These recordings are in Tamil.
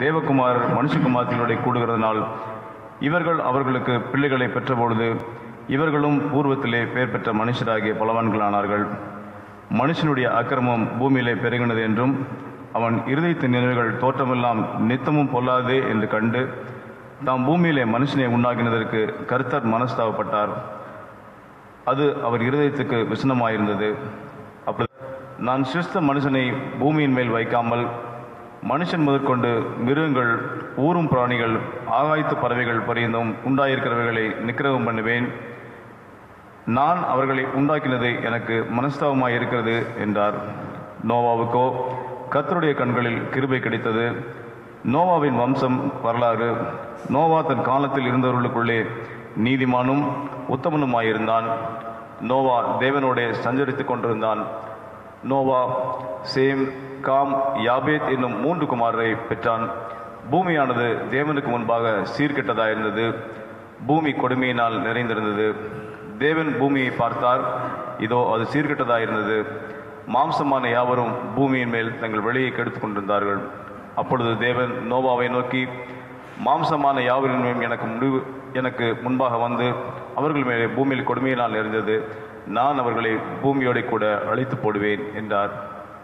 தேவகுமாரர் மனுஷகுமாரத்தினுடைய கூடுகிறதுனால் இவர்கள் அவர்களுக்கு பிள்ளைகளை பெற்றபொழுது இவர்களும் பூர்வத்திலே பெயர் பெற்ற மனுஷராகிய பலவான்களானார்கள் மனுஷனுடைய அக்கிரமம் பூமியிலே பெருகினது என்றும் அவன் இருதயத்தின் நினைவுகள் தோற்றமெல்லாம் நித்தமும் பொல்லாதே என்று கண்டு தாம் பூமியிலே மனுஷனை உண்டாக்கினதற்கு கர்த்தர் மனஸ்தாபப்பட்டார் அது அவர் இருதயத்துக்கு விசனமாயிருந்தது அப்படி நான் சிருஷ்ட மனுஷனை பூமியின் மேல் வைக்காமல் மனுஷன் முதற்கொண்டு மிருகங்கள் ஊரும் பிராணிகள் ஆகாயத்து பறவைகள் பரியந்தும் உண்டாயிருக்கிறவைகளை நிக்கிரகம் பண்ணுவேன் நான் அவர்களை உண்டாக்கினது எனக்கு மனஸ்தாபமாய் இருக்கிறது என்றார் நோவாவுக்கோ கர்த்தருடைய கண்களில் கிருபை கிடைத்தது நோவாவின் வம்சம் வரலாறு நோவா தன் காலத்தில் இருந்தவர்களுக்குள்ளே நீதிமானும் உத்தமனுமாயிருந்தான் நோவா தேவனோடே சஞ்சரித்துக் கொண்டிருந்தான் நோவா சேம் காம் யாபேத் என்னும் மூன்று குமாரரை பெற்றான் பூமியானது தேவனுக்கு முன்பாக சீர்கெட்டதாயிருந்தது பூமி கொடுமையினால் நிறைந்திருந்தது தேவன் பூமியை பார்த்தார் இதோ அது சீர்கெட்டதாயிருந்தது மாம்சமான யாவரும் பூமியின் மேல் தங்கள் வெளியை கெடுத்துக் கொண்டிருந்தார்கள் அப்பொழுது தேவன் நோவாவை நோக்கி மாம்சமான யாவரின் மேல் எனக்கு முடிவு எனக்கு முன்பாக வந்து அவர்கள் மேலே பூமியில் கொடுமையினால் நிறைந்தது நான் அவர்களை பூமியோட கூட அழித்து போடுவேன் என்றார்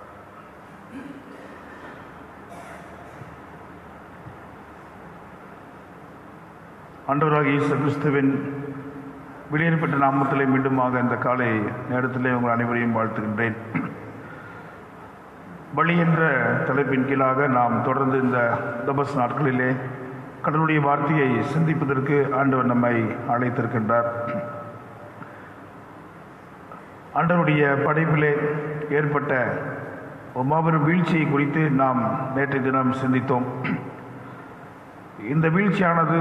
ஆண்டவராக இயேசு கிறிஸ்துவின் வெளியேறப்பட்ட நாமத்திலே மீண்டுமாக இந்த காலை நேரத்திலே உங்கள் அனைவரையும் வாழ்த்துகின்றேன் வழி என்ற தலைப்பின் கீழாக நாம் தொடர்ந்து இந்த தபஸ் நாட்களிலே கடவுளுடைய வார்த்தையை சிந்திப்பதற்கு ஆண்டவர் நம்மை அழைத்திருக்கின்றார் ஆண்டவருடைய படைப்பிலே ஏற்பட்ட ஒரு மாபெரும் வீழ்ச்சியை குறித்து நாம் நேற்றைய தினம் சிந்தித்தோம் இந்த வீழ்ச்சியானது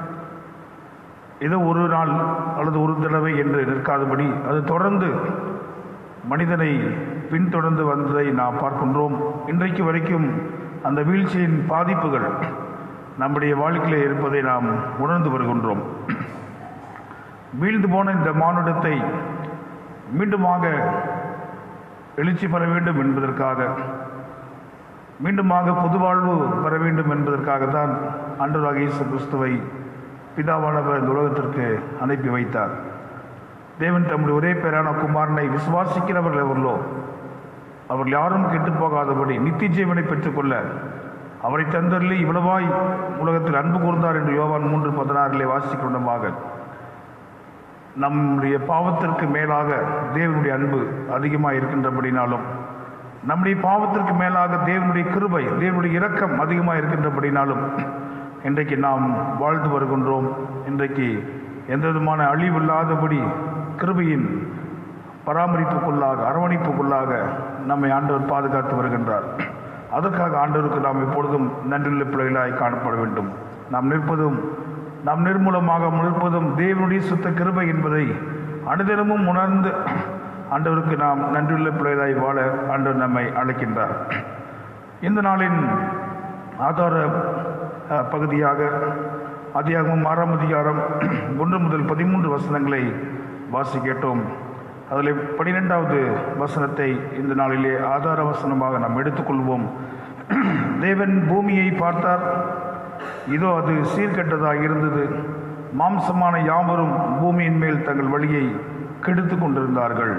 ஏதோ ஒரு நாள் அல்லது ஒரு தடவை என்று நிற்காதபடி அது தொடர்ந்து மனிதனை பின்தொடர்ந்து வந்ததை நாம் பார்க்கின்றோம் இன்றைக்கு வரைக்கும் அந்த வீழ்ச்சியின் பாதிப்புகள் நம்முடைய வாழ்க்கையில் இருப்பதை நாம் உணர்ந்து வருகின்றோம் வீழ்ந்து போன இந்த மானுடத்தை மீண்டுமாக எழுச்சி பெற வேண்டும் என்பதற்காக மீண்டுமாக புதுவாழ்வு பெற வேண்டும் என்பதற்காகத்தான் ஆண்டவராக இயேசு கிறிஸ்துவை பிதாவானவர் இந்த உலகத்திற்கு அனுப்பி வைத்தார் தேவன் தம்முடைய ஒரே பேரான குமாரனை விசுவாசிக்கிறவர்கள் எவர்களோ அவர்கள் யாரும் கெட்டுப் போகாதபடி நித்திய ஜீவனை பெற்றுக்கொள்ள அவரை தந்தரிலே இவ்வளவாய் உலகத்தில் அன்பு கூர்ந்தார் என்று யோவான் மூன்று பதினாறிலே வாசிக்கொண்டமாக நம்முடைய பாவத்திற்கு மேலாக தேவனுடைய அன்பு அதிகமாக இருக்கின்றபடினாலும் நம்முடைய பாவத்திற்கு மேலாக தேவனுடைய கிருபை தேவனுடைய இரக்கம் அதிகமாக இருக்கின்றபடினாலும் இன்றைக்கு நாம் வாழ்ந்து வருகின்றோம் இன்றைக்கு எந்த விதமான அழிவில்லாதபடி கிருபையின் பராமரிப்புக்குள்ளாக அரவணைப்புக்குள்ளாக நம்மை ஆண்டவர் பாதுகாத்து வருகின்றார் அதற்காக ஆண்டவருக்கு நாம் எப்பொழுதும் நன்றியுள்ள பிள்ளைகளாய் காணப்பட வேண்டும் நாம் நிற்பதும் நாம் நிர்மூலமாக நிற்பதும் தேவனுடைய சுத்த கிருபை என்பதை அனுதினமும் உணர்ந்து ஆண்டவருக்கு நாம் நன்றியுள்ள பிள்ளைகளாய் வாழ ஆண்டவர் நம்மை அழைக்கின்றார் இந்த நாளின் ஆதார அஹ், பகுதியாக அதிகாகமும் ஆறாம் அதிகாரம் ஒன்று முதல் பதிமூன்று வசனங்களை வாசி கேட்டோம் அதில் பனிரெண்டாவது வசனத்தை இந்த நாளிலே ஆதார வசனமாக நாம் எடுத்துக்கொள்வோம் தேவன் பூமியை பார்த்தார் இதோ அது சீர்கெட்டதாக இருந்தது மாம்சமான யாவரும் பூமியின் மேல் தங்கள் வழியை கெடுத்து கொண்டிருந்தார்கள்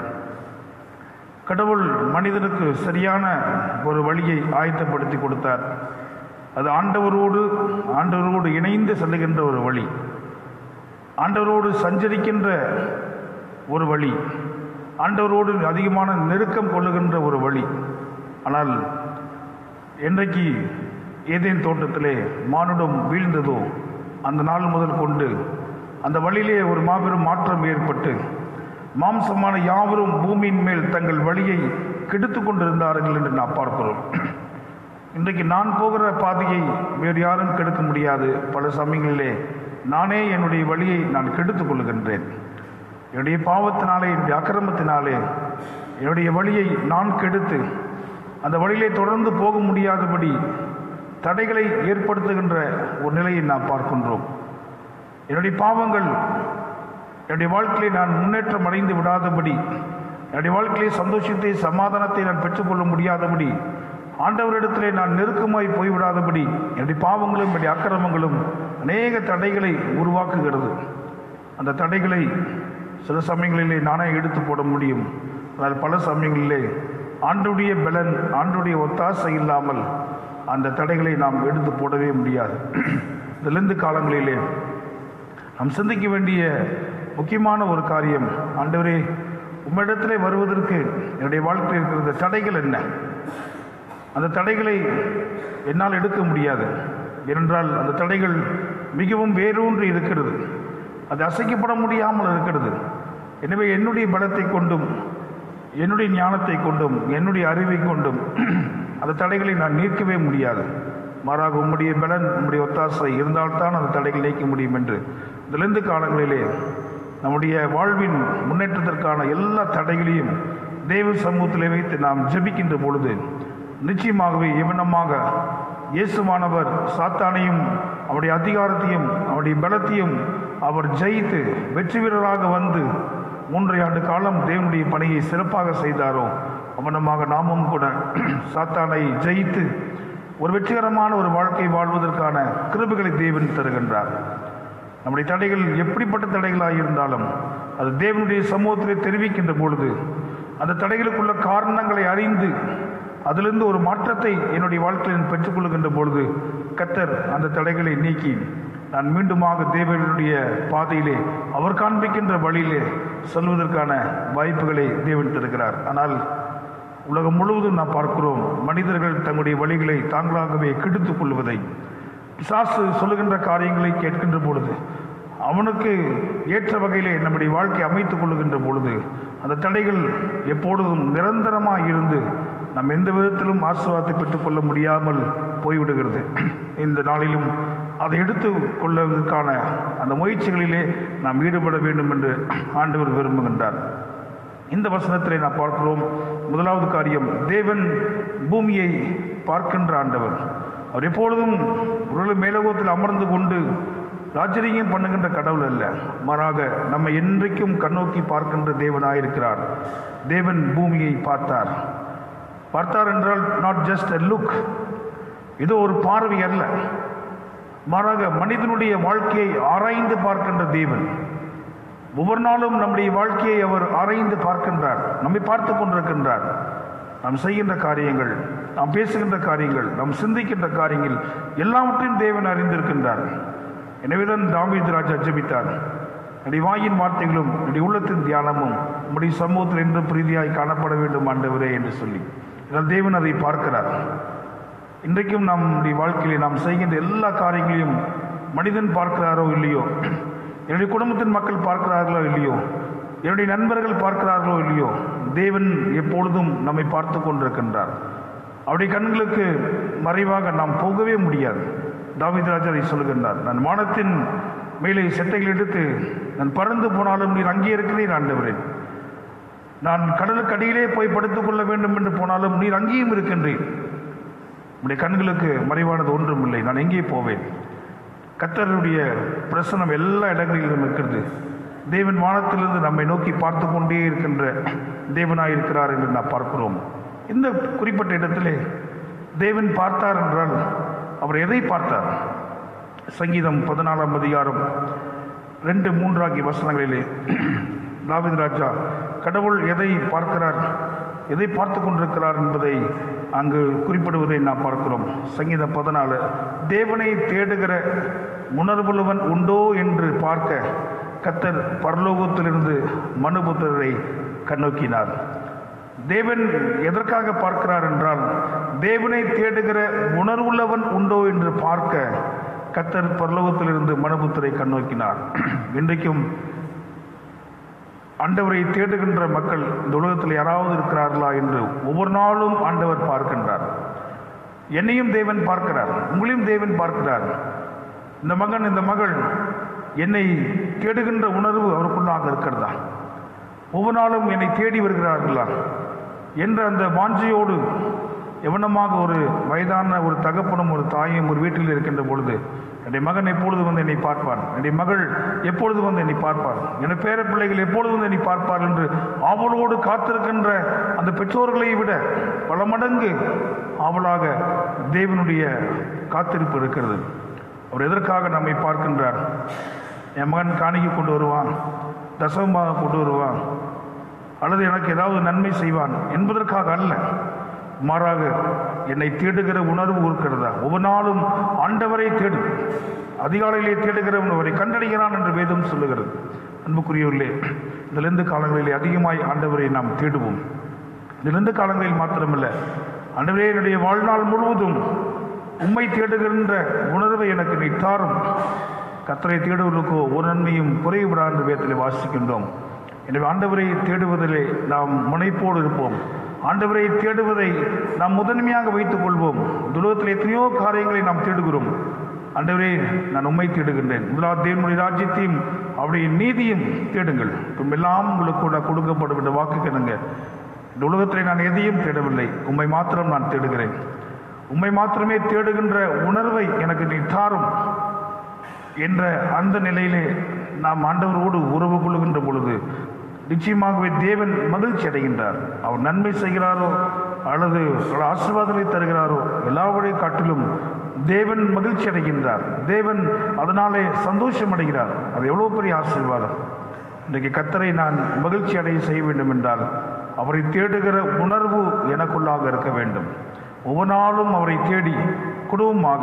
கடவுள் மனிதனுக்கு சரியான ஒரு வழியை ஆயத்தப்படுத்தி கொடுத்தார் அது ஆண்டவரோடு ஆண்டவரோடு இணைந்து செல்லுகின்ற ஒரு வழி ஆண்டவரோடு சஞ்சரிக்கின்ற ஒரு வழி ஆண்டவரோடு அதிகமான நெருக்கம் கொள்ளுகின்ற ஒரு வழி ஆனால் என்றைக்கு ஏதேன் தோட்டத்திலே மானுடம் வீழ்ந்ததோ அந்த நாள் முதல் கொண்டு அந்த வழியிலே ஒரு மாபெரும் மாற்றம் ஏற்பட்டு மாம்சமான யாவரும் பூமியின் மேல் தங்கள் வழியை கெடுத்து கொண்டிருந்தார்கள் என்று நாம் பார்க்கிறோம் இன்றைக்கு நான் போகிற பாதையை வேறு யாரும் கெடுக்க முடியாது பல சமயங்களிலே நானே என்னுடைய வழியை நான் கெடுத்துக் கொள்கின்றேன் என்னுடைய பாவத்தினாலே என்னுடைய அக்கிரமத்தினாலே என்னுடைய வழியை நான் கெடுத்து அந்த வழியிலே தொடர்ந்து போக முடியாதபடி தடைகளை ஏற்படுத்துகின்ற ஒரு நிலையை நாம் பார்க்கின்றோம் என்னுடைய பாவங்கள் என்னுடைய வாழ்க்கையிலே நான் முன்னேற்றம் அடைந்து விடாதபடி என்னுடைய வாழ்க்கையிலே சந்தோஷத்தை சமாதானத்தை நான் பெற்றுக்கொள்ள முடியாதபடி ஆண்டவரிடத்திலே நான் நெருக்கமாய் போய்விடாதபடி என்னுடைய பாவங்களும் என்னுடைய அக்கிரமங்களும் அநேக தடைகளை உருவாக்குகிறது அந்த தடைகளை சில சமயங்களிலே நானே எடுத்து போட முடியும் ஆனால் பல சமயங்களிலே ஆண்டுடைய பலன் ஆண்டுடைய ஒத்தாசை இல்லாமல் அந்த தடைகளை நாம் எடுத்து போடவே முடியாது இதிலிருந்து காலங்களிலே நாம் சிந்திக்க வேண்டிய முக்கியமான ஒரு காரியம் ஆண்டவரே உம்மிடத்திலே வருவதற்கு என்னுடைய வாழ்க்கையில் இருக்கிற தடைகள் என்ன அந்த தடைகளை என்னால் எடுக்க முடியாது ஏனென்றால் அந்த தடைகள் மிகவும் வேரூன்றி இருக்கிறது அது அசைக்கப்பட முடியாமல் இருக்கிறது எனவே என்னுடைய பலத்தை கொண்டும் என்னுடைய ஞானத்தை கொண்டும் என்னுடைய அறிவை கொண்டும் அந்த தடைகளை நான் நீக்கவே முடியாது மாறாக உம்முடைய பலன் உம்முடைய ஒத்தாசை இருந்தால்தான் அந்த தடைகளை நீக்க முடியும் என்று இதிலிருந்து காலங்களிலே நம்முடைய வாழ்வின் முன்னேற்றத்திற்கான எல்லா தடைகளையும் தெய்வ சமூகத்திலே வைத்து நாம் ஜெபிக்கின்ற பொழுது நிச்சயமாகவே இவனமாக இயேசுவானவர் சாத்தானையும் அவருடைய அதிகாரத்தையும் அவருடைய பலத்தையும் அவர் ஜெயித்து வெற்றி வீரராக வந்து மூன்றை ஆண்டு காலம் தேவனுடைய பணியை சிறப்பாக செய்தாரோ அவனமாக நாமும் கூட சாத்தானை ஜெயித்து ஒரு வெற்றிகரமான ஒரு வாழ்க்கை வாழ்வதற்கான கிருபைகளை தேவன் தருகின்றார் நம்முடைய தடைகள் எப்படிப்பட்ட தடைகளாக இருந்தாலும் அது தேவனுடைய சமூகத்திலே தெரிவிக்கின்ற பொழுது அந்த தடைகளுக்குள்ள காரணங்களை அறிந்து அதிலிருந்து ஒரு மாற்றத்தை என்னுடைய வாழ்க்கையில் பெற்றுக்கொள்கின்ற பொழுது கத்தர் அந்த தடைகளை நீக்கி நான் மீண்டுமாக தேவனுடைய பாதையிலே அவர் காண்பிக்கின்ற வழியிலே செல்வதற்கான வாய்ப்புகளை தேவன் தருகிறார் ஆனால் உலகம் முழுவதும் நாம் பார்க்கிறோம் மனிதர்கள் தங்களுடைய வழிகளை தாங்களாகவே கெடுத்துக் கொள்வதை பிசாசு சொல்லுகின்ற காரியங்களை கேட்கின்ற பொழுது அவனுக்கு ஏற்ற வகையிலே நம்முடைய வாழ்க்கை அமைத்துக் கொள்ளுகின்ற பொழுது அந்த தடைகள் எப்பொழுதும் நிரந்தரமாக இருந்து நாம் எந்த விதத்திலும் ஆசீர்வாதத்தை பெற்றுக்கொள்ள முடியாமல் போய்விடுகிறது இந்த நாளிலும் அதை எடுத்து கொள்வதற்கான அந்த முயற்சிகளிலே நாம் ஈடுபட வேண்டும் என்று ஆண்டவர் விரும்புகின்றார் இந்த வசனத்திலே நாம் பார்க்கிறோம் முதலாவது காரியம் தேவன் பூமியை பார்க்கின்ற ஆண்டவர் அவர் எப்பொழுதும் ஒரு மேலோகத்தில் அமர்ந்து கொண்டு ராஜரீகம் பண்ணுகின்ற கடவுள் அல்ல மாறாக நம்மை என்றைக்கும் கண்ணோக்கி பார்க்கின்ற தேவனாயிருக்கிறார் தேவன் பூமியை பார்த்தார் பார்த்தார் என்றால் நாட் ஜஸ்ட் a லுக் இது ஒரு பார்வை அல்ல மாறாக மனிதனுடைய வாழ்க்கையை ஆராய்ந்து பார்க்கின்ற தேவன் ஒவ்வொரு நாளும் நம்முடைய வாழ்க்கையை அவர் ஆராய்ந்து பார்க்கின்றார் நம்மை பார்த்து கொண்டிருக்கின்றார் நாம் செய்கின்ற காரியங்கள் நாம் பேசுகின்ற காரியங்கள் நாம் சிந்திக்கின்ற காரியங்கள் எல்லாவற்றையும் தேவன் அறிந்திருக்கின்றார் எனவேதான் தாவீது ராஜா ஜெபித்தார் என்னுடைய வாயின் வார்த்தைகளும் என்னுடைய உள்ளத்தின் தியானமும் உம்முடைய சமூகத்தில் என்று பிரீதியாய் காணப்பட வேண்டும் ஆண்டவரே என்று சொல்லி இதனால் தேவன் அதை பார்க்கிறார் இன்றைக்கும் நம்முடைய வாழ்க்கையிலே நாம் செய்கின்ற எல்லா காரியங்களையும் மனிதன் பார்க்கிறாரோ இல்லையோ என்னுடைய குடும்பத்தின் மக்கள் பார்க்கிறார்களோ இல்லையோ என்னுடைய நண்பர்கள் பார்க்கிறார்களோ இல்லையோ தேவன் எப்பொழுதும் நம்மை பார்த்து கொண்டிருக்கின்றார் அவருடைய கண்களுக்கு மறைவாக நாம் போகவே முடியாது தாவீது ராஜா அதை சொல்லுகின்றார் நான் வானத்தின் மேலே செட்டைகள் எடுத்து நான் பறந்து போனாலும் நீர் அங்கே இருக்கிறேன் ஆண்டவரே நான் கடலுக்கு அடியிலே போய் படுத்துக் கொள்ள வேண்டும் என்று போனாலும் நீர் அங்கேயும் இருக்கின்றேன் உடைய கண்களுக்கு மறைவானது ஒன்றும் இல்லை நான் எங்கே போவேன் கத்தருடைய பிரசனம் எல்லா இடங்களிலும் இருக்கிறது தேவன் வானத்திலிருந்து நம்மை நோக்கி பார்த்து கொண்டே இருக்கின்ற தேவனாய் இருக்கிறார் என்று நாம் பார்க்கிறோம் இந்த குறிப்பிட்ட இடத்திலே தேவன் பார்த்தார் என்றால் அவர் எதை பார்த்தார் சங்கீதம் பதினாலாம் அதிகாரம் ரெண்டு மூன்றாகிய வசனங்களிலே தாவீது ராஜா கடவுள் எதை பார்க்கிறார் எதை பார்த்து கொண்டிருக்கிறார் என்பதை அங்கு குறிப்பிடுவதை நாம் பார்க்கிறோம் சங்கீதம் பதினாலு தேவனை தேடுகிற உணர்வுள்ளவன் உண்டோ என்று பார்க்க கத்தர் பரலோகத்திலிருந்து மனுபுத்திரரை கண்ணோக்கினார் தேவன் எதற்காக பார்க்கிறார் என்றால் தேவனை தேடுகிற உணர்வுள்ளவன் உண்டோ என்று பார்க்க கத்தர் பரலோகத்திலிருந்து மனுபுத்திரை கண்ணோக்கினார் இன்றைக்கும் ஆண்டவரை தேடுகின்ற மக்கள் இந்த உலகத்தில் யாராவது இருக்கிறார்களா என்று ஒவ்வொரு நாளும் ஆண்டவர் பார்க்கின்றார் என்னையும் தேவன் பார்க்கிறார் உங்களையும் தேவன் பார்க்கிறார் இந்த மகன் இந்த மகள் என்னை தேடுகின்ற உணர்வு அவருக்குள்ளாக இருக்கிறதா ஒவ்வொரு நாளும் என்னை தேடி வருகிறார்களா என்ற அந்த வாஞ்சையோடு எவனமாக ஒரு வயதான ஒரு தகப்பனும் ஒரு தாயும் ஒரு வீட்டில் இருக்கின்ற பொழுது என்னுடைய மகன் எப்பொழுது வந்து என்னை பார்ப்பான் என்னுடைய மகள் எப்பொழுது வந்து என்னை பார்ப்பார் என் பேர பிள்ளைகள் எப்பொழுது வந்து என்னை பார்ப்பார் என்று ஆவலோடு காத்திருக்கின்ற அந்த பெற்றோர்களை விட பல மடங்கு ஆவலாக தேவனுடைய காத்திருப்பு இருக்கிறது அவர் எதற்காக நம்மை பார்க்கின்றார் என் மகன் காணிக்கை கொண்டு வருவான் தசமமாக கொண்டு வருவான் அல்லது எனக்கு ஏதாவது நன்மை செய்வான் என்பதற்காக அல்ல மாறாக என்னை தேடுகிற உணர்வு இருக்கிறதா ஒவ்வொரு நாளும் ஆண்டவரை தேடு அதிகாலையிலே தேடுகிறவன் அவரை கண்டடைகிறான் என்று வேதம் சொல்லுகிறது அன்புக்குரியவர்களே இந்த லெந்து காலங்களிலே அதிகமாய் ஆண்டவரை நாம் தேடுவோம் இந்த லெந்து காலங்களில் மாத்திரமல்ல ஆண்டவரே என்னுடைய வாழ்நாள் முழுவதும் உம்மை தேடுகின்ற உணர்வை எனக்கு நீ தாரும் கத்தரை தேடுவதற்கோ ஒரு நன்மையும் குறைவிடா என்று வேதத்தில் வாசிக்கின்றோம் எனவே ஆண்டவரை தேடுவதிலே நாம் முனைப்போடு இருப்போம் ஆண்டவரை தேடுவதை நாம் முதன்மையாக வைத்துக் கொள்வோம் இந்த உலகத்தில் எத்தனையோ காரியங்களை நாம் தேடுகிறோம் ஆண்டவரே நான் உண்மை தேடுகின்றேன் முதலாவது தேவனுடைய ராஜ்யத்தையும் அவருடைய நீதியும் தேடுங்கள் எல்லாம் உங்களுக்கு கூட கொடுக்கப்படும் என்ற வாக்கு கிணங்க இந்த உலகத்திலே நான் எதையும் தேடவில்லை உண்மை மாத்திரம் நான் தேடுகிறேன் உண்மை மாத்திரமே தேடுகின்ற உணர்வை எனக்கு நீ தாரும் என்ற அந்த நிலையிலே நாம் ஆண்டவரோடு உறவு கொள்கின்ற பொழுது நிச்சயமாகவே தேவன் மகிழ்ச்சி அடைகின்றார் அவர் நன்மை செய்கிறாரோ அல்லது அவர் ஆசீர்வாதங்களை தருகிறாரோ எல்லாவற்றை காட்டிலும் தேவன் மகிழ்ச்சி அடைகின்றார் தேவன் அதனாலே சந்தோஷம் அடைகிறார் அது எவ்வளோ பெரிய ஆசீர்வாதம் இன்றைக்கு கத்தரை நான் மகிழ்ச்சி அடைய செய்ய வேண்டும் என்றால் அவரை தேடுகிற உணர்வு எனக்குள்ளாக இருக்க வேண்டும் ஒவ்வொரு நாளும் அவரை தேடி குடும்பமாக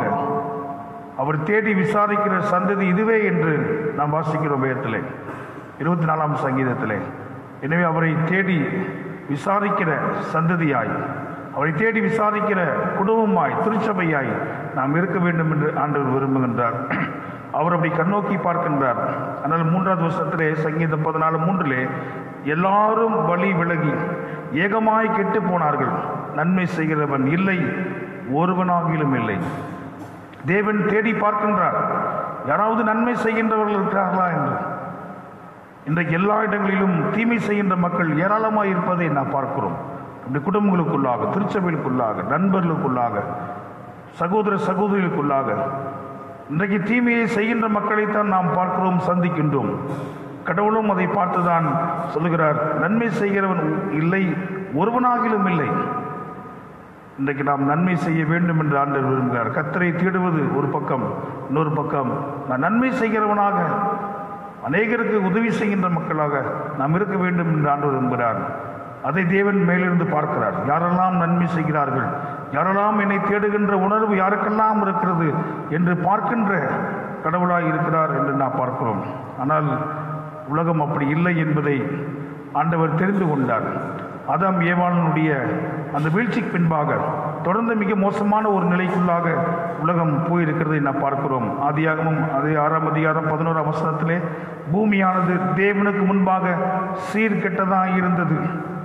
அவர் தேடி விசாரிக்கிற சந்ததி இதுவே என்று நாம் வாசிக்கிறோம் வேதத்திலே இருபத்தி நாலாம் சங்கீதத்திலே எனவே அவரை தேடி விசாரிக்கிற சந்ததியாய் அவரை தேடி விசாரிக்கிற குடும்பமாய் திருச்சபையாய் நாம் இருக்க வேண்டும் என்று ஆண்டவர் விரும்புகின்றார் அவர் அப்படி கண்ணோக்கி பார்க்கின்றார் ஆனால் மூன்றாவது வருஷத்திலே சங்கீதம் பதினாலு மூன்றிலே எல்லாரும் வழி விலகி ஏகமாய் கெட்டு போனார்கள் நன்மை செய்கிறவன் இல்லை ஒருவனாகிலும் இல்லை தேவன் தேடி பார்க்கின்றார் யாராவது நன்மை செய்கின்றவர்கள் இருக்கிறார்களா என்று இன்றைக்கு எல்லா இடங்களிலும் தீமை செய்கின்ற மக்கள் ஏராளமாக இருப்பதை நாம் பார்க்கிறோம் அப்படி குடும்பங்களுக்குள்ளாக திருச்சபைகளுக்குள்ளாக நண்பர்களுக்குள்ளாக சகோதர சகோதரிகளுக்குள்ளாக இன்றைக்கு தீமையை செய்கின்ற மக்களைத்தான் நாம் பார்க்கிறோம் சந்திக்கின்றோம் கடவுளும் அதை பார்த்துதான் சொல்லுகிறார் நன்மை செய்கிறவன் இல்லை ஒருவனாகிலும் இல்லை இன்றைக்கு நாம் நன்மை செய்ய வேண்டும் என்று ஆண்டவர் விரும்புகிறார் கத்தரை தேடுவது ஒரு பக்கம் இன்னொரு பக்கம் நான் நன்மை செய்கிறவனாக அநேகருக்கு உதவி செய்கின்ற மக்களாக நாம் இருக்க வேண்டும் என்று ஆண்டவர் விரும்புகிறார் அதை தேவன் மேலிருந்து பார்க்கிறார் யாரெல்லாம் நன்மை செய்கிறார்கள் யாரெல்லாம் என்னை தேடுகின்ற உணர்வு யாருக்கெல்லாம் இருக்கிறது என்று பார்க்கின்ற கடவுளாய் இருக்கிறார் என்று நாம் பார்க்கிறோம் ஆனால் உலகம் அப்படி இல்லை என்பதை ஆண்டவர் தெரிந்து கொண்டார் ஆதாம் ஏவாளனுடைய அந்த வீழ்ச்சிக்கு பின்பாக தொடர்ந்து மிக மோசமான ஒரு நிலைக்குள்ளாக உலகம் போயிருக்கிறதை நாம் பார்க்கிறோம் ஆதியாகமும் அதே ஆறாம் அதிகாரம் பதினோரு அவசரத்திலே பூமியானது தேவனுக்கு முன்பாக சீர்கெட்டதாக இருந்தது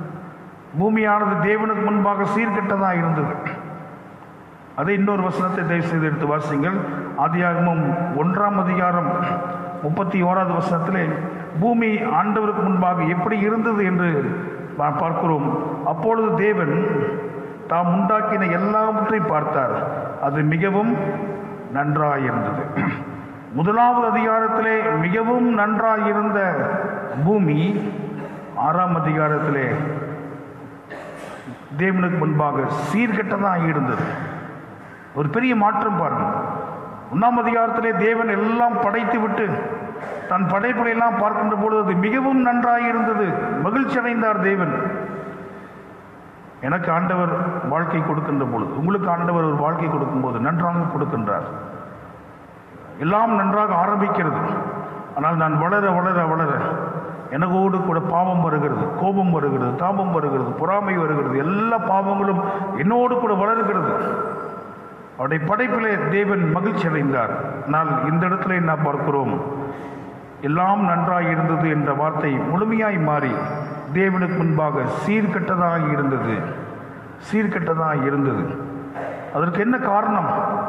பூமியானது தேவனுக்கு முன்பாக சீர்கெட்டதாக இருந்தது அதை இன்னொரு வசனத்தை தயவு செய்து எடுத்து வாசிங்கள் ஆதியாகமும் ஒன்றாம் அதிகாரம் முப்பத்தி ஓராவது வசனத்திலே பூமி ஆண்டவருக்கு முன்பாக எப்படி இருந்தது என்று பா- பார்க்கிறோம் அப்பொழுது தேவன் தாம் உண்டாக்கின எல்லாவற்றையும் பார்த்தார் அது மிகவும் நன்றாயிருந்தது முதலாவது அதிகாரத்திலே மிகவும் நன்றாயிருந்த பூமி ஆறாம் அதிகாரத்திலே தேவனுக்கு முன்பாக சீர்கெட்டதாக இருந்தது ஒரு பெரிய மாற்றம் பாருங்க ஒன்றாம் அதிகாரத்திலே தேவன் எல்லாம் படைத்து விட்டு தன் படைப்புகளை எல்லாம் பார்க்கின்ற பொழுது அது மிகவும் நன்றாக இருந்தது மகிழ்ச்சி அடைந்தார் தேவன் எனக்கு ஆண்டவர் வாழ்க்கை கொடுக்கின்ற பொழுது உங்களுக்கு ஆண்டவர் ஒரு வாழ்க்கை கொடுக்கும்போது நன்றாக கொடுக்கின்றார் எல்லாம் நன்றாக ஆரம்பிக்கிறது ஆனால் நான் வளர வளர வளர எனக்கோடு கூட பாவம் வருகிறது கோபம் வருகிறது தாபம் வருகிறது பொறாமை வருகிறது எல்லா பாவங்களும் என்னோடு கூட வளர்கிறது அவருடைய படைப்பிலே தேவன் மகிழ்ச்சி அடைந்தார் ஆனால் இந்த இடத்துல என்ன பார்க்கிறோம் எல்லாம் நன்றாய் இருந்தது என்ற வார்த்தை முழுமையாய் மாறி தேவனுக்கு முன்பாக சீர்கெட்டதாக இருந்தது சீர்கெட்டதாக இருந்தது அதற்கு என்ன காரணம்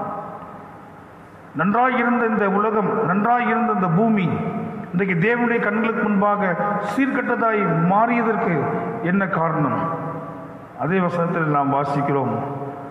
நன்றாய் இருந்த இந்த உலகம் நன்றாய் இருந்த இந்த பூமி இன்றைக்கு தேவனுடைய கண்களுக்கு முன்பாக சீர்கெட்டதாய் மாறியதற்கு என்ன காரணம் அதே வசனத்தில் நாம் வாசிக்கிறோம்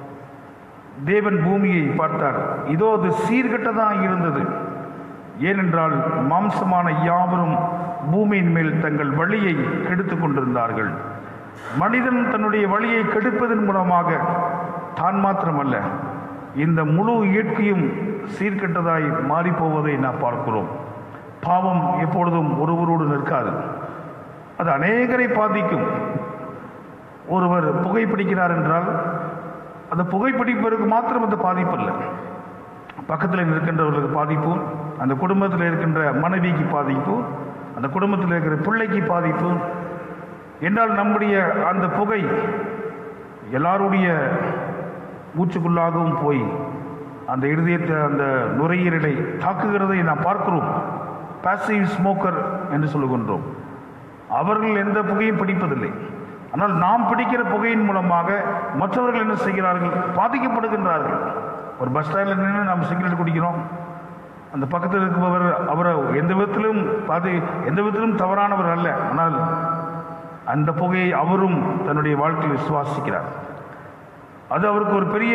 தேவன் பூமியை பார்த்தார் இதோ அது சீர்கெட்டதாக இருந்தது ஏனென்றால் மாம்சமான யாவரும் பூமியின் மேல் தங்கள் வழியை கெடுத்துக் கொண்டிருந்தார்கள் மனிதன் தன்னுடைய வழியை கெடுப்பதன் மூலமாக தான் மாத்திரமல்ல இந்த முழு இயற்கையும் சீர்கெட்டதாய் மாறிப்போவதை நாம் பார்க்கிறோம் பாவம் எப்பொழுதும் ஒருவரோடு நிற்காது அது அநேகரை பாதிக்கும் ஒருவர் புகைப்பிடிக்கிறார் என்றால் அந்த புகைப்பிடிப்பவருக்கு மாத்திரம் அந்த பாதிப்பு இல்லை பக்கத்தில் இருக்கின்றவர்களுக்கு பாதிப்பு அந்த குடும்பத்தில் இருக்கின்ற மனைவிக்கு பாதிப்பு அந்த குடும்பத்தில் இருக்கிற பிள்ளைக்கு பாதிப்பு என்றால் நம்முடைய அந்த புகை எல்லாருடைய மூச்சுக்குள்ளாகவும் போய் அந்த இருதயத்தை அந்த நுரையீரலை தாக்குகிறதை நாம் பார்க்கிறோம் பாசிவ் ஸ்மோக்கர் என்று சொல்லுகின்றோம் அவர்கள் எந்த புகையும் பிடிப்பதில்லை ஆனால் நாம் பிடிக்கிற புகையின் மூலமாக மற்றவர்கள் என்ன செய்கிறார்கள் பாதிக்கப்படுகின்றார்கள் ஒரு பஸ் ஸ்டாண்டில் நின்று நாம் சிகரெட் குடிக்கிறோம் அந்த பக்கத்தில் இருப்பவர் அவரை எந்த விதத்திலும் பாதி எந்த விதத்திலும் தவறானவர் அல்ல ஆனால் அந்த புகையை அவரும் தன்னுடைய வாழ்க்கையில் விசுவாசிக்கிறார் அது அவருக்கு ஒரு பெரிய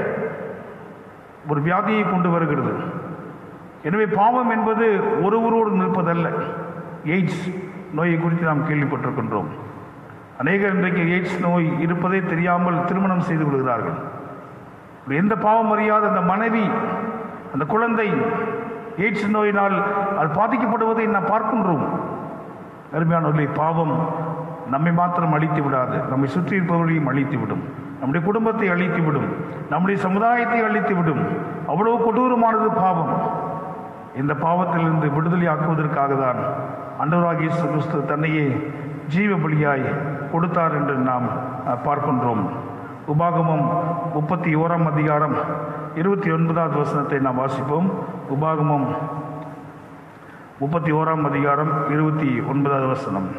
ஒரு வியாதியை கொண்டு வருகிறது எனவே பாவம் என்பது ஒருவரோடு நிற்பதல்ல எய்ட்ஸ் நோயை குறித்து நாம் கேள்விப்பட்டிருக்கின்றோம் அநேகர் இன்றைக்கு எய்ட்ஸ் நோய் இருப்பதை தெரியாமல் திருமணம் செய்து கொள்கிறார்கள் எந்த பாவம் அறியாத அந்த மனைவி அந்த குழந்தை எய்ட்ஸ் நோயினால் அது பாதிக்கப்படுவதை நாம் பார்க்கின்றோம் அருமையானவர்களை பாவம் நம்மை மாத்திரம் அழித்து விடாது நம்மை சுற்றி இருப்பவர்களையும் அழித்து விடும் நம்முடைய குடும்பத்தை அழித்து விடும் நம்முடைய சமுதாயத்தை அழித்து விடும் அவ்வளவு கொடூரமானது பாவம் இந்த பாவத்திலிருந்து விடுதலை ஆக்குவதற்காக தான் அண்டவராக இயேசு கிறிஸ்து தன்னையே ஜீவ பலியாய் கொடுத்தார் என்று நாம் அஹ், பார்க்கின்றோம் உபாகமம் முப்பத்தி ஓராம் அதிகாரம் இருபத்தி ஒன்பதாவது வசனத்தை நாம் வாசிப்போம் உபாகமம் முப்பத்தி ஓராம் அதிகாரம் இருபத்தி ஒன்பதாவது வசனம்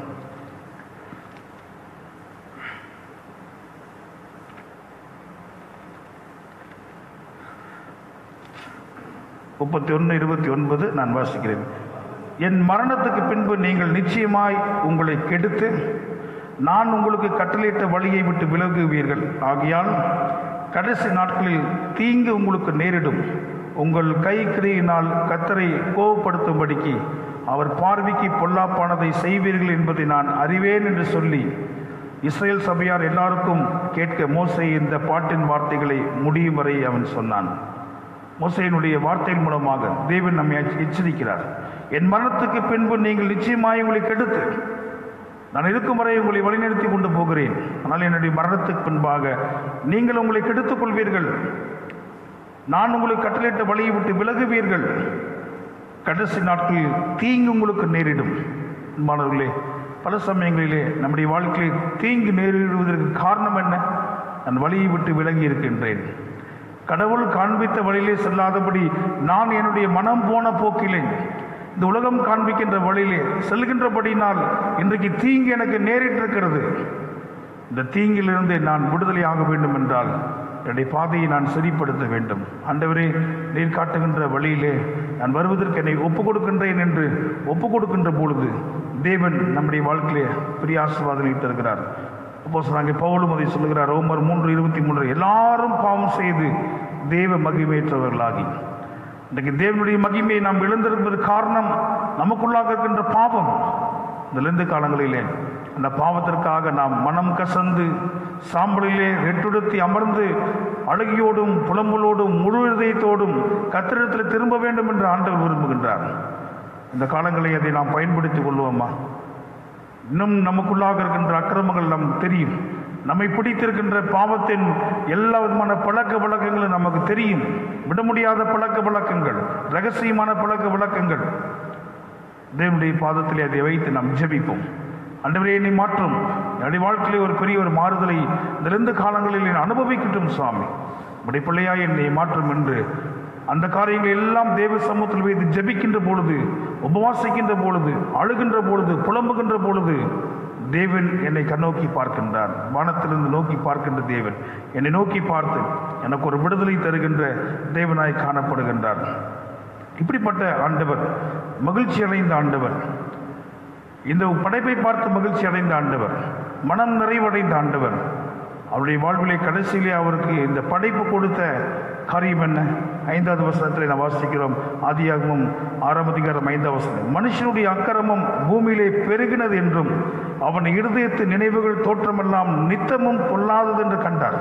முப்பத்தி ஒன்று இருபத்தி ஒன்பது நான் வாசிக்கிறேன் என் மரணத்துக்கு பின்பு நீங்கள் நிச்சயமாய் உங்களை கெடுத்து நான் உங்களுக்கு கட்டளையிட்ட வழியை விட்டு விலகுவீர்கள் ஆகையால் கடைசி நாட்களில் தீங்கு உங்களுக்கு நேரிடும் உங்கள் கை கிரியினால் கத்தரை கோபப்படுத்தும்படிக்கு அவர் பார்வைக்கு பொல்லாப்பானதை செய்வீர்கள் என்பதை நான் அறிவேன் என்று சொல்லி இஸ்ரேல் சபையார் எல்லாருக்கும் கேட்க மோசே இந்த பாட்டின் வார்த்தைகளை முடியும் வரை அவன் சொன்னான் மோசையினுடைய வார்த்தையின் மூலமாக தேவன் நம்மை எச்ச- எச்சரிக்கிறார் என் மரணத்துக்கு பின்பு நீங்கள் நிச்சயமாய் உங்களை கெடுத்து நான் இருக்கும் வரை உங்களை வழிநடத்தி கொண்டு போகிறேன் ஆனால் என்னுடைய மரணத்துக்கு பின்பாக நீங்கள் உங்களை கெடுத்துக் கொள்வீர்கள் நான் உங்களுக்கு கட்டளையிட்ட வழியை விட்டு விலகுவீர்கள் கடைசி நாட்களில் தீங்கு உங்களுக்கு நேரிடும் மாணவர்களே பல சமயங்களிலே நம்முடைய வாழ்க்கையில் தீங்கு நேரிடுவதற்கு காரணம் என்ன நான் வழியை விட்டு விலகி இருக்கின்றேன் கடவுள் காண்பித்த வழியிலே செல்லாதபடி நான் என்னுடைய மனம் போன போக்கிலே இந்த உலகம் காண்பிக்கின்ற வழியிலே செல்கின்றபடினால் இன்றைக்கு தீங்கு எனக்கு நேரிட்டிருக்கிறது இந்த தீங்கிலிருந்து நான் விடுதலை ஆக வேண்டும் என்றால் என்னுடைய பாதையை நான் சரிப்படுத்த வேண்டும் ஆண்டவரே நீர் காட்டுகின்ற வழியிலே நான் வருவதற்கு என்னை ஒப்புக் கொடுக்கின்றேன் என்று ஒப்புக் கொடுக்கின்ற பொழுது தேவன் நம்முடைய வாழ்க்கையிலே பெரிய ஆசீர்வாதங்களை தருகிறார் அப்போ நாங்கள் பவுலும் அதை சொல்லுகிறார் ரோமர் மூன்று இருபத்தி மூன்று எல்லாரும் பாவம் செய்து தேவ மகிமையற்றவர்களாகி இன்றைக்கு தேவனுடைய மகிமையை நாம் இழந்திருப்பது காரணம் நமக்குள்ளாக இருக்கின்ற பாவம் இந்த லெந்து காலங்களிலே அந்த பாவத்திற்காக நாம் மனம் கசந்து சாம்பலிலே ரெட்டுடுத்தி அமர்ந்து அழகியோடும் புலம்பலோடும் முழு இதயத்தோடும் கத்திரத்தில் திரும்ப வேண்டும் என்று ஆண்டவர் விரும்புகின்றார் இந்த காலங்களை அதை நாம் பயன்படுத்திக் கொள்வோமா இன்னும் நமக்குள்ளாக இருக்கின்ற அக்கிரமங்கள் நம் தெரியும் நம்மை பிடித்திருக்கின்ற பாவத்தின் எல்லா விதமான பழக்க வழக்கங்களும் நமக்கு தெரியும் விட முடியாத பழக்க வழக்கங்கள் ரகசியமான பழக்க வழக்கங்கள் தேவனுடைய பாதத்திலே அதை வைத்து நாம் ஜெபிப்போம் அண்டவரே என்னை மாற்றும் என்னுடைய வாழ்க்கையிலே ஒரு பெரிய ஒரு மாறுதலை இந்த ரெண்டு காலங்களில் நான் அனுபவிக்கட்டும் சுவாமி உடைய பிள்ளையாய் என்னை மாற்றும் என்று அந்த காரியங்களை எல்லாம் தேவ சமூகத்தில் வைத்து ஜெபிக்கின்ற பொழுது உபவாசிக்கின்ற பொழுது அழுகின்ற பொழுது புலம்புகின்ற பொழுது தேவன் என்னை கண்ணோக்கி பார்க்கின்றார் வானத்திலிருந்து நோக்கி பார்க்கின்ற தேவன் என்னை நோக்கி பார்த்து எனக்கு ஒரு விடுதலை தருகின்ற தேவனாய் காணப்படுகின்றார் இப்படிப்பட்ட ஆண்டவர் மகிழ்ச்சி அடைந்த ஆண்டவர் இந்த படைப்பை பார்த்து மகிழ்ச்சி அடைந்த ஆண்டவர் மனம் நிறைவடைந்த ஆண்டவர் அவருடைய வாழ்விலே கடைசியிலே அவருக்கு இந்த படைப்பு கொடுத்த காரியம் என்ன ஐந்தாவது வசனத்தில் நான் வாசிக்கிறோம் ஆதியாகமும் ஆறாம் அதிகாரம் ஐந்தாவது வசனம் மனுஷனுடைய அக்கிரமம் பூமியிலே பெருகினது என்றும் அவன் இருதயத்து நினைவுகள் தோற்றமெல்லாம் நித்தமும் பொல்லாதது என்று கண்டார்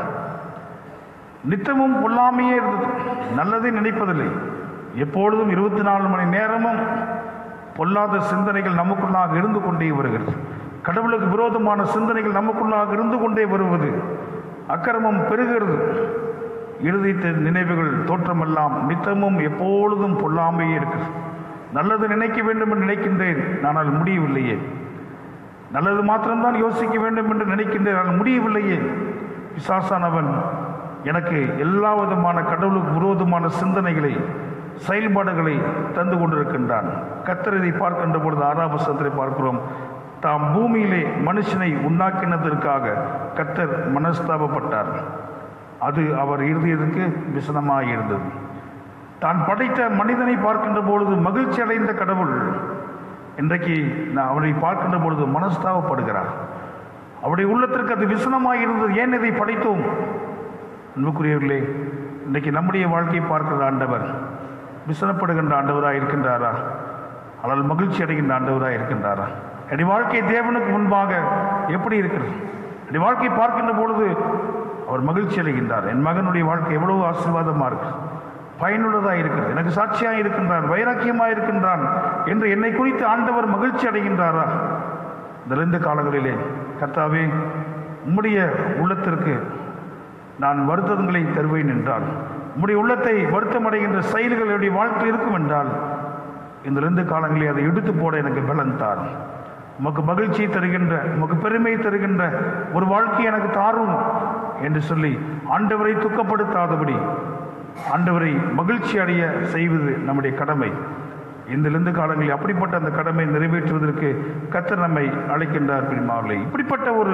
நித்தமும் பொல்லாமையே இருந்தது நல்லதை நினைப்பதில்லை எப்பொழுதும் இருபத்தி நாலு மணி நேரமும் பொல்லாத சிந்தனைகள் நமக்குள்ளாக இருந்து கொண்டே வருகிறது கடவுளுக்கு விரோதமான சிந்தனைகள் நமக்குள்ளாக இருந்து கொண்டே வருவது அக்கிரமம் பெருகிறது இருதயத்த நினைவுகள் தோற்றமெல்லாம் நித்தமும் எப்பொழுதும் பொல்லாமையே இருக்கிறது நல்லது நினைக்க வேண்டும் என்று நினைக்கின்றேன் ஆனால் முடியவில்லையே நல்லது மாத்திரம்தான் யோசிக்க வேண்டும் என்று நினைக்கின்றேன் ஆனால் முடியவில்லையே பிசாசானவன் எனக்கு எல்லா விதமான கடவுளுக்கு விரோதமான சிந்தனைகளை செயல்பாடுகளை தந்து கொண்டிருக்கின்றான் கத்தர் இதை பார்க்கின்ற பொழுது ஆறாம் வசனத்தை பார்க்கிறோம் தாம் பூமியிலே மனுஷனை உண்டாக்கினதற்காக கத்தர் மனஸ்தாபப்பட்டார் அது அவர் இருதயத்துக்கு விசனமாக இருந்தது தான் படைத்த மனிதனை பார்க்கின்ற பொழுது மகிழ்ச்சி அடைந்த கடவுள் இன்றைக்கு நான் அவனை பார்க்கின்ற பொழுது மனஸ்தாபப்படுகிறார் அவருடைய உள்ளத்திற்கு அது விசனமாக இருந்தது ஏன் இதை படைத்தோம் அன்புக்குரியவர்களே இன்றைக்கு நம்முடைய வாழ்க்கையை பார்க்கிற ஆண்டவர் விசனப்படுகின்ற ஆண்டவராக இருக்கின்றாரா ஆனால் மகிழ்ச்சி அடைகின்ற ஆண்டவராக இருக்கின்றாரா என்னுடைய வாழ்க்கை தேவனுக்கு முன்பாக எப்படி இருக்கிறது என்னுடைய வாழ்க்கை பார்க்கின்ற பொழுது அவர் மகிழ்ச்சி அடைகின்றார் என் மகனுடைய வாழ்க்கை எவ்வளவு ஆசீர்வாதமாக இருக்கு பயனுள்ளதாக இருக்கிறது எனக்கு சாட்சியாக இருக்கின்றான் வைராக்கியமாக இருக்கின்றான் என்று என்னை குறித்து ஆண்டவர் மகிழ்ச்சி அடைகின்றாரா இந்த ரெண்டு காலங்களிலே கர்த்தாவே உம்முடைய உள்ளத்திற்கு நான் வருத்தங்களை தருவேன் என்றால் உம்முடைய உள்ளத்தை வருத்தமடைகின்ற செயல்கள் என்னுடைய வாழ்க்கையில் இருக்கும் என்றால் இந்த ரெண்டு காலங்களில் அதை எடுத்து போட எனக்கு பலன் தார் உமக்கு மகிழ்ச்சி தருகின்ற உமக்கு பெருமை தருகின்ற ஒரு வாழ்க்கை எனக்கு தாரும் என்று சொல்லி ஆண்டவரை துக்கப்படுத்தாதபடி ஆண்டவரை மகிழ்ச்சி அடைய செய்வது நம்முடைய கடமை இந்த இருந்து காலங்களில் அப்படிப்பட்ட அந்த கடமை நிறைவேற்றுவதற்கு கத்தர் நம்மை அழைக்கின்றார் பிரிமாவளை இப்படிப்பட்ட ஒரு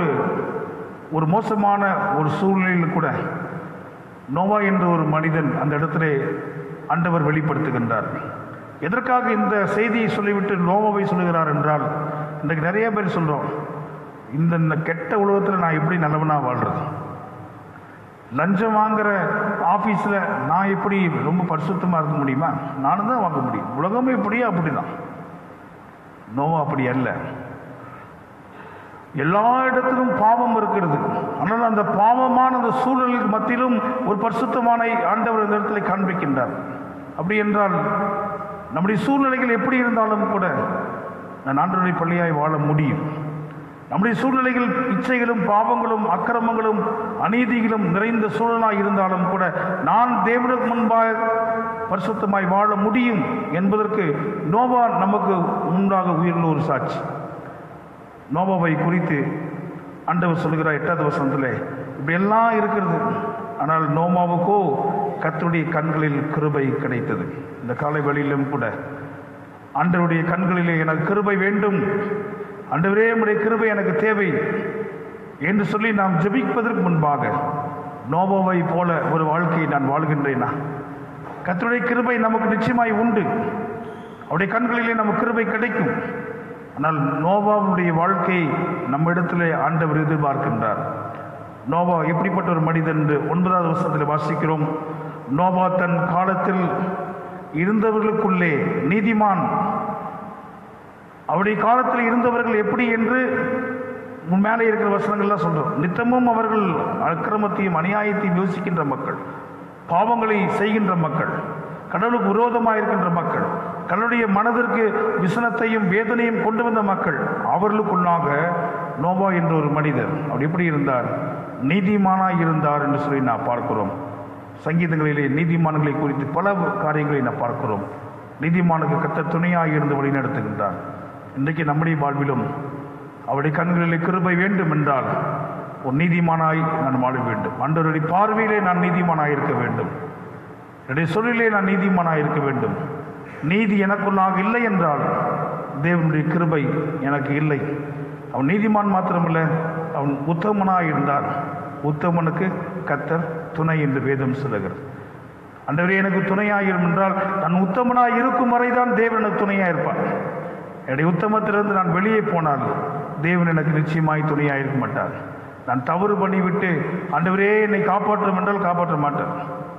ஒரு மோசமான ஒரு சூழ்நிலையில் கூட நோவா என்ற ஒரு மனிதன் அந்த இடத்திலே ஆண்டவர் வெளிப்படுத்துகின்றார் எதற்காக இந்த செய்தியை சொல்லிவிட்டு நோவாவை சொல்லுகிறார் என்றால் இன்றைக்கு நிறைய பேர் சொல்கிறோம் இந்த இந்த கெட்ட உலகத்தில் நான் எப்படி நல்லவனா வாழ்றது லஞ்சம் வாங்குற ஆஃபீஸில் நான் எப்படி ரொம்ப பரிசுத்தமாக இருக்க முடியுமா நானும் தான் வாங்க முடியும் உலகமே எப்படியோ அப்படிதான் நோவா அப்படி அல்ல எல்லா இடத்திலும் பாவம் இருக்கிறது ஆனால் அந்த பாவமான அந்த சூழலுக்கு மத்தியிலும் ஒரு பரிசுத்தமான ஆண்டவர் இந்த இடத்துல காண்பிக்கின்றார் அப்படி என்றால் நம்முடைய சூழ்நிலைகள் எப்படி இருந்தாலும் கூட நான் ஆண்டவருடைய பள்ளியாய் வாழ முடியும் நம்முடைய சூழ்நிலைகள் இச்சைகளும் பாவங்களும் அக்கிரமங்களும் அநீதிகளும் நிறைந்த சூழலாய் இருந்தாலும் கூட நான் தேவனுக்கு முன்பாக பரிசுத்தமாய் வாழ முடியும் என்பதற்கு நோவா நமக்கு முன்பாக உயர்ந்த ஒரு சாட்சி நோவாவை குறித்து ஆண்டவர் சொல்கிறார் எட்டாவது வசனத்தில் இப்படி எல்லாம் இருக்கிறது ஆனால் நோமாவுக்கோ கர்த்தருடைய கண்களில் கிருபை கிடைத்தது இந்த காலை வழியிலும் கூட ஆண்டவருடைய கண்களிலே எனக்கு கிருபை வேண்டும் ஆண்டவரே உடைய கிருபை எனக்கு தேவை என்று சொல்லி நாம் ஜெபிப்பதற்கு முன்பாக நோவாவை போல ஒரு வாழ்க்கையை நான் வாழ்கின்றேனா கர்த்தருடைய கிருபை நமக்கு நிச்சயமாய் உண்டு அவருடைய கண்களிலே நமக்கு கிருபை கிடைக்கும் ஆனால் நோவாவுடைய வாழ்க்கையை நம்ம இடத்திலே ஆண்டவர் எதிர்பார்க்கின்றார் நோவா எப்படிப்பட்ட ஒரு மனிதன் என்று ஒன்பதாவது வருஷத்தில் வாசிக்கிறோம் நோவா தன் காலத்தில் இருந்தவர்களுக்குள்ளே நீதிமான் அவருடைய காலத்தில் இருந்தவர்கள் எப்படி என்று முன் மேலே இருக்கிற வசனங்கள்லாம் சொல்றோம் நித்தமும் அவர்கள் அக்கிரமத்தையும் அநியாயத்தையும் யோசிக்கின்ற மக்கள் பாவங்களை செய்கின்ற மக்கள் கடவுளுக்கு விரோதமாக இருக்கின்ற மக்கள் கடவுளுடைய மனதிற்கு விசனத்தையும் வேதனையும் கொண்டு வந்த மக்கள் அவர்களுக்குள்ளாக நோவா என்ற ஒரு மனிதர் அவர் எப்படி இருந்தார் நீதிமானாய் இருந்தார் என்று சொல்லி நான் பார்க்கிறோம் சங்கீதங்களிலே நீதிமான்களை குறித்து பல காரியங்களை நான் பார்க்கிறோம் நீதிமானுக்கு கத்த துணையாக இருந்து வழிநடத்துகின்றார் இன்றைக்கு நம்முடைய வாழ்விலும் அவருடைய கண்களிலே கிருபை வேண்டும் என்றால் ஒரு நீதிமானாய் நான் வாழ வேண்டும் அன்றவருடைய பார்வையிலே நான் நீதிமானாய் இருக்க வேண்டும் என்னுடைய சொல்லிலே நான் நீதிமானாய் இருக்க வேண்டும் நீதி எனக்குள்ளாக இல்லை என்றால் தேவனுடைய கிருபை எனக்கு இல்லை அவன் நீதிமான் மாத்திரமல்ல அவன் உத்தமனாய் இருந்தார் உத்தமனுக்கு கத்தர் துணை என்று வேதம் சொல்லுகிறது அன்றவரே எனக்கு துணையாயிரும் என்றால் நான் உத்தமனாய் இருக்கும் வரைதான் தேவன் எனக்கு துணையாக இருப்பார் என்னுடைய உத்தமத்திலிருந்து நான் வெளியே போனால் தேவன் எனக்கு நிச்சயமாய் துணையாக இருக்க மாட்டார் நான் தவறு பண்ணிவிட்டு ஆண்டவரே என்னை காப்பாற்றும் என்றால் காப்பாற்ற மாட்டேன்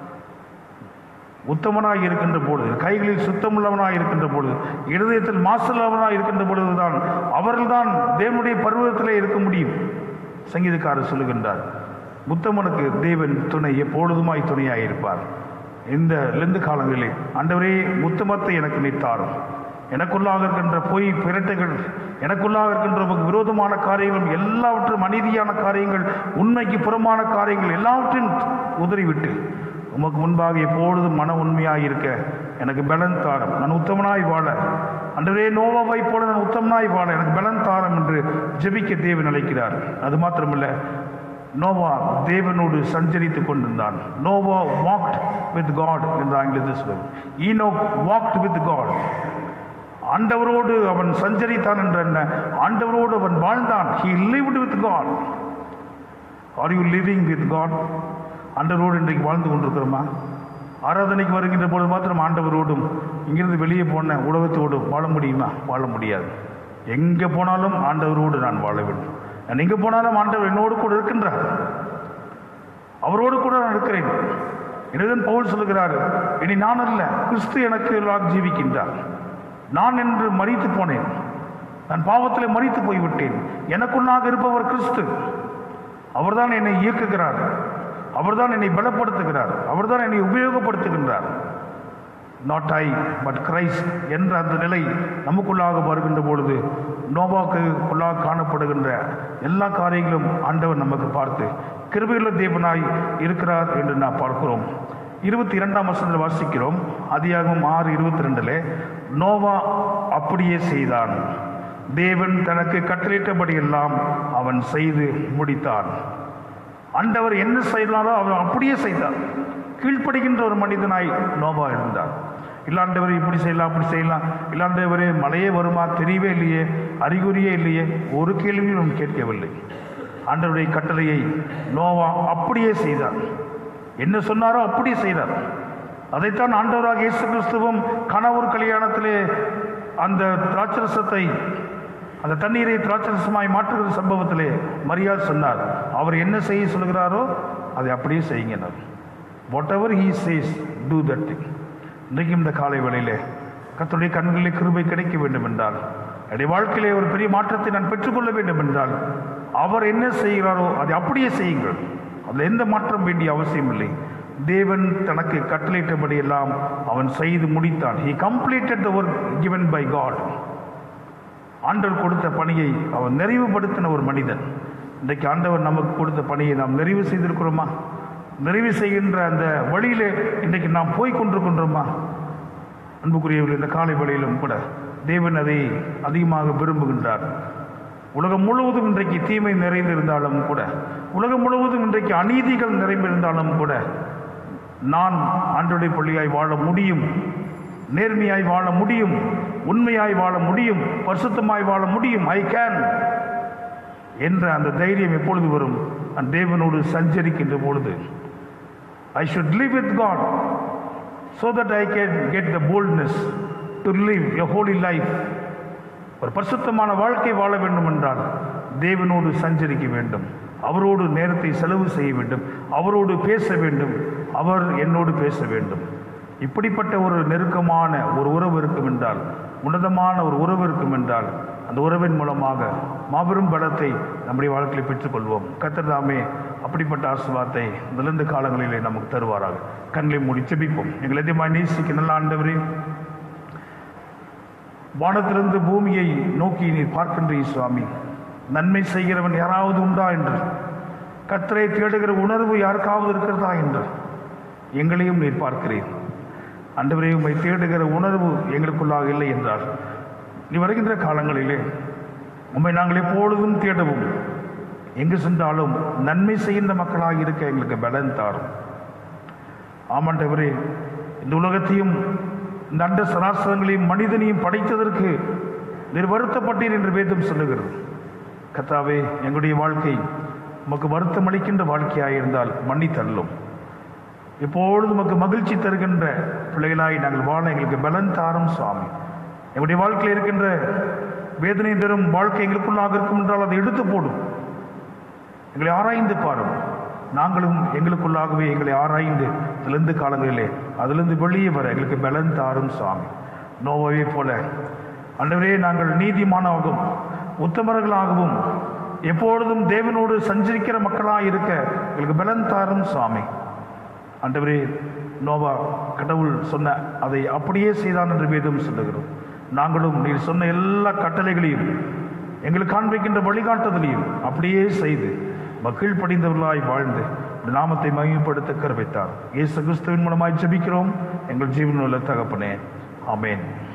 உத்தமனாய் இருக்கின்ற பொழுது கைகளில் சுத்தமுள்ளவனாய் இருக்கின்ற பொழுது இருதயத்தில் மாசுள்ளவனாய் இருக்கின்ற பொழுதுதான் அவர்கள்தான் தேவனுடைய பருவத்திலே இருக்க முடியும் சங்கீதக்காரர் சொல்லுகின்றார் உத்தமனுக்கு தேவன் துணை எப்பொழுதுமாய் துணையாய் இருப்பார் இந்த லெந்து காலங்களில் ஆண்டவரே உத்தமத்தை எனக்கு நித்தாரும் எனக்குள்ளாக இருக்கின்ற பொய் பிரட்டைகள் எனக்குள்ளாக இருக்கின்ற உமக்கு விரோதமான காரியங்களும் எல்லாவற்றும் அநீதியான காரியங்கள் உண்மைக்கு புறமான காரியங்கள் எல்லாவற்றையும் உதறிவிட்டு உமக்கு முன்பாக எப்பொழுதும் மன உண்மையாக இருக்க எனக்கு பலன் தாரம் நான் உத்தமனாய் வாழ அன்றே நோவாவை போல நான் உத்தமனாய் வாழ எனக்கு பலன் தாரம் என்று ஜெபிக்க தேவன் அழைக்கிறார் அது மாத்திரமல்ல நோவா தேவனோடு சஞ்சரித்துக் கொண்டிருந்தான் நோவா வாக்ட் வித் காட் என்று ஆங்கிலத்தில் சொல்லுவோம் ஈனோ வாக்ட் வித் காட் ஆண்டவரோடு அவன் சஞ்சரித்தான் என்ற என்ன ஆண்டவரோடு அவன் வாழ்ந்தான் he lived with God are you living with God ஆண்டவரோடு இன்றைக்கு வாழ்ந்து கொண்டிருக்கிறோமா ஆராதனைக்கு வருகின்ற பொழுது மாத்திரம் ஆண்டவரோடும் இங்கிருந்து வெளியே போன உலகத்தோடும் வாழ முடியுமா வாழ முடியாது எங்கே போனாலும் ஆண்டவரோடு நான் வாழ வேண்டும் நான் எங்கே போனாலும் ஆண்டவர் என்னோடு கூட இருக்கின்றார் அவரோடு கூட நான் இருக்கிறேன் எனதன் பவுல் சொல்லுகிறார் இனி நான் அல்ல கிறிஸ்து எனக்கு எல்லாம் ஜீவிக்கின்றார் நான் என்று மறித்து போனேன் நான் பாவத்திலே மறித்து போய்விட்டேன் எனக்குள்ளாக இருப்பவர் கிறிஸ்து அவர்தான் என்னை இயக்குகிறார் அவர்தான் என்னை பலப்படுத்துகிறார் அவர்தான் என்னை உபயோகப்படுத்துகின்றார் நாட் ஐ பட் கிரைஸ்ட் என்ற அந்த நிலை நமக்குள்ளாக வருகின்ற பொழுது நோவாக்குள்ளாக காணப்படுகின்ற எல்லா காரியங்களும் ஆண்டவர் நமக்கு பார்த்து கிருபையுள்ள தேவனாய் இருக்கிறார் என்று நாம் பார்க்கிறோம் இருபத்தி இரண்டாம் வசனத்தில் வாசிக்கிறோம் அதியாகம் ஆறு இருபத்தி ரெண்டில் நோவா அப்படியே செய்தான் தேவன் தனக்கு கட்டளையிட்டபடியெல்லாம் அவன் செய்து முடித்தான் ஆண்டவர் என்ன செய்தாரோ அவர் அப்படியே செய்தார் கீழ்ப்படுகின்ற ஒரு மனிதனாய் நோபா இருந்தார் இல்லாண்டவர் இப்படி செய்யலாம் அப்படி செய்யலாம் இல்லாண்டவரே மழையே வருமா தெரியவே இல்லையே அறிகுறியே இல்லையே ஒரு கேள்வியும் நாம் கேட்கவில்லை ஆண்டவருடைய கட்டளையை நோவா அப்படியே செய்தார் என்ன சொன்னாரோ அப்படியே செய்தார் அதைத்தான் ஆண்டவராக இயேசு கிறிஸ்துவும் கணவர் கல்யாணத்திலே அந்த திராட்சரசத்தை அந்த தண்ணீரை திராட்சரசமாய் மாற்றுகிற சம்பவத்திலே மரியாதை சொன்னார் அவர் என்ன செய்ய சொல்கிறாரோ அதை அப்படியே செய்யுங்கனர் whatever he says do that thing இன்றைக்கும் இந்த காலை வேளையிலே கர்த்தருடைய கண்களிலே கிருபை கிடைக்க வேண்டும் என்றால் என்னுடைய வாழ்க்கையிலே ஒரு பெரிய மாற்றத்தை நான் பெற்றுக்கொள்ள வேண்டும் என்றால் அவர் என்ன செய்கிறாரோ அதை அப்படியே செய்யுங்கள் அதில் எந்த மாற்றம் வேண்டிய அவசியம் இல்லை தேவன் தனக்கு கட்டளையிட்டபடி எல்லாம் அவன் செய்து முடித்தான் he completed the work given by god ஆண்டவர் கொடுத்த பணியை அவன் நிறைவுபடுத்தின ஒரு மனிதன் இன்றைக்கு ஆண்டவர் நமக்கு கொடுத்த பணியை நாம் நிறைவு செய்திருக்கிறோமா நிறைவு செய்கின்ற அந்த வழியிலே இன்றைக்கு நாம் போய் கொண்டிருக்கின்றோமா அன்புக்குரியவர்கள் இந்த காலை வேளையிலும் கூட தேவன் அதை அதிகமாக விரும்புகின்றார் உலகம் முழுவதும் இன்றைக்கு தீமை நிறைந்திருந்தாலும் கூட உலகம் முழுவதும் இன்றைக்கு அநீதிகள் நிறைந்திருந்தாலும் கூட நான் ஆண்டுடைய பள்ளியாய் வாழ முடியும் நேர்மையாய் வாழ முடியும் உண்மையாய் வாழ முடியும் பரிசுத்தமாய் வாழ முடியும் ஐ கேன் என்ற அந்த தைரியம் எப்பொழுது வரும் நான் தேவனோடு சஞ்சரிக்கின்ற பொழுது I should live with God so that I can get the boldness to live a holy life ஒரு பரிசுத்தமான வாழ்க்கை வாழ வேண்டும் என்றால் தேவனோடு சஞ்சரிக்க வேண்டும் அவரோடு நேரத்தை செலவு செய்ய வேண்டும் அவரோடு பேச வேண்டும் அவர் என்னோடு பேச வேண்டும் இப்படிப்பட்ட ஒரு நெருக்கமான ஒரு உறவு இருக்கும் என்றால் உன்னதமான ஒரு உறவு இருக்கும் என்றால் அந்த உறவின் மூலமாக மாபெரும் பலத்தை நம்முடைய வாழ்க்கையில் பெற்றுக்கொள்வோம் கர்த்தர் தாமே அப்படிப்பட்ட ஆசுவாத்தை விழுந்த காலங்களிலே நமக்கு தருவாராக கண்களை மூடி செபிப்போம் எங்களை எதியமாய் நேசிக்க நல்ல ஆண்டவரே வானத்திலிருந்து பூமியை நோக்கி நீர் பார்க்கின்றீர் சுவாமி நன்மை செய்கிறவன் யாராவது உண்டா என்று கர்த்தரை தேடுகிற உணர்வு யாருக்காவது இருக்கிறதா என்று எங்களையும் நீர் பார்க்கிறீர் அண்டவரே உம்மை தேடுகிற உணர்வு எங்களுக்குள்ளாக இல்லை என்றால் நீ வருகின்ற காலங்களிலே உம்மை நாங்கள் எப்பொழுதும் தேடவும் எங்கு சென்றாலும் நன்மை செய்கின்ற மக்களாக இருக்க எங்களுக்கு பலன் தாரும் ஆமாண்டவரே இந்த உலகத்தையும் இந்த அண்ட சராசரங்களையும் மனிதனையும் படைத்ததற்கு நீர் வருத்தப்பட்டீர் என்று வேதம் சொல்லுகிறது கத்தாவே எங்களுடைய வாழ்க்கை உமக்கு வருத்தம் அளிக்கின்ற வாழ்க்கையாக இருந்தால் மன்னித்தள்ளும் இப்பொழுது உமக்கு மகிழ்ச்சி தருகின்ற பிள்ளைகளாய் நாங்கள் வாழ எங்களுக்கு பலன் தாரும் சுவாமி எங்களுடைய வாழ்க்கையில் இருக்கின்ற வேதனை தரும் வாழ்க்கை எங்களுக்குள்ளாக இருக்கும் என்றால் அதை எடுத்து போடும் எங்களை ஆராய்ந்து பாரும் நாங்களும் எங்களுக்குள்ளாகவே எங்களை ஆராய்ந்து இதிலிருந்து காலங்களிலே அதிலிருந்து வெளியே வர எங்களுக்கு பலன் தாரும் சுவாமி நோவை போல அன்றவரே நாங்கள் நீதிமானாகவும் உத்தமர்களாகவும் எப்பொழுதும் தேவனோடு சஞ்சரிக்கிற மக்களாக இருக்க எங்களுக்கு பலன் தாரும் சுவாமி ஆண்டவரே நோவா கடவுள் சொன்ன அதை அப்படியே செய்தான் என்று வேதம் சொல்லுகிறோம் நாங்களும் நீர் சொன்ன எல்லா கட்டளைகளையும் எங்களுக்கு காண்பிக்கின்ற வழிகாட்டுதலையும் அப்படியே செய்து மக்கள் படிந்தவர்களாய் வாழ்ந்து உம்முடைய நாமத்தை மகிமைப்படுத்த கருவைத்தார் இயேசு கிறிஸ்துவின் மூலமாய் ஜெபிக்கிறோம் எங்கள் ஜீவனுள்ள தகப்பனே ஆமென்